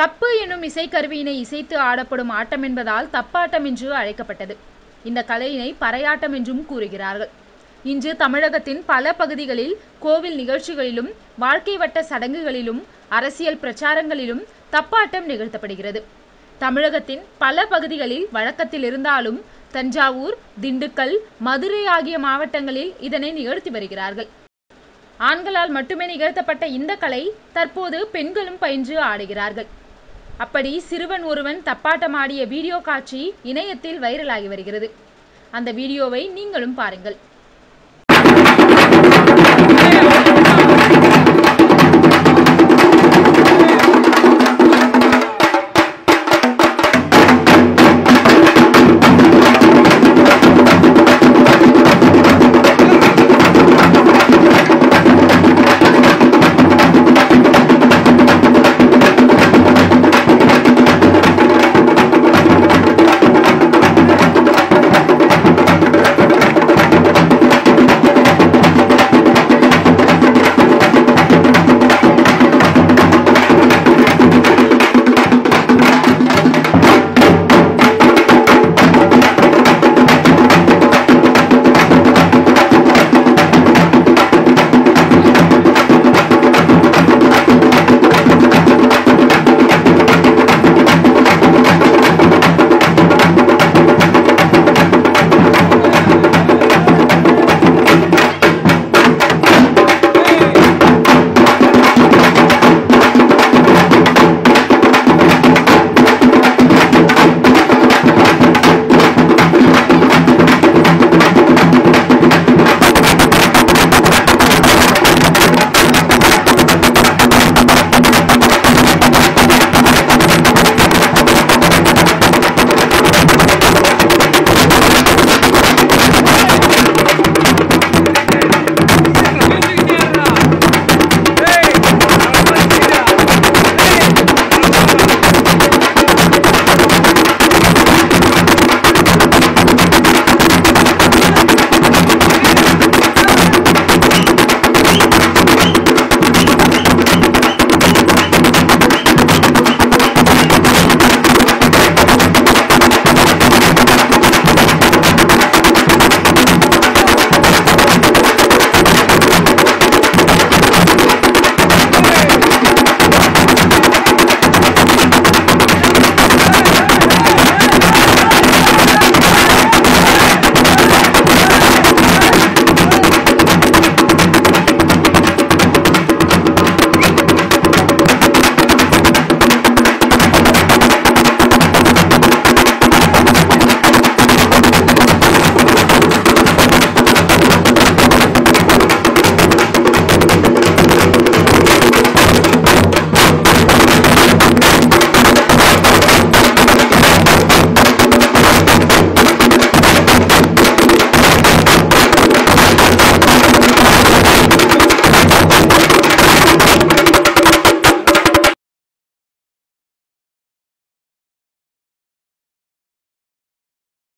தப்பு எனும் இசைக்கருவியினை இசைத்து ஆடப்படும் ஆட்டம் என்பதால் தப்பாட்டம் என்று அழைக்கப்பட்டது இந்த கலையினை பறையாட்டம் என்றும் கூறுகிறார்கள் இன்று தமிழகத்தின் பல பகுதிகளில் கோவில் நிகழ்ச்சிகளிலும் வாழ்க்கை வட்ட சடங்குகளிலும் அரசியல் பிரச்சாரங்களிலும் தப்பாட்டம் நிகழ்த்தப்படுகிறது தமிழகத்தின் பல பகுதிகளில் வழக்கத்தில் இருந்தாலும் தஞ்சாவூர் திண்டுக்கல் மதுரை ஆகிய மாவட்டங்களில் இதனை நிகழ்த்தி வருகிறார்கள் ஆண்களால் மட்டுமே நிகழ்த்தப்பட்ட இந்த கலை தற்போது பெண்களும் பயின்று ஆடுகிறார்கள் அப்படி சிறுவன் ஒருவன் தப்பாட்டம் ஆடிய வீடியோ காட்சி இணையத்தில் வைரலாகி வருகிறது அந்த வீடியோவை நீங்களும் பாருங்கள்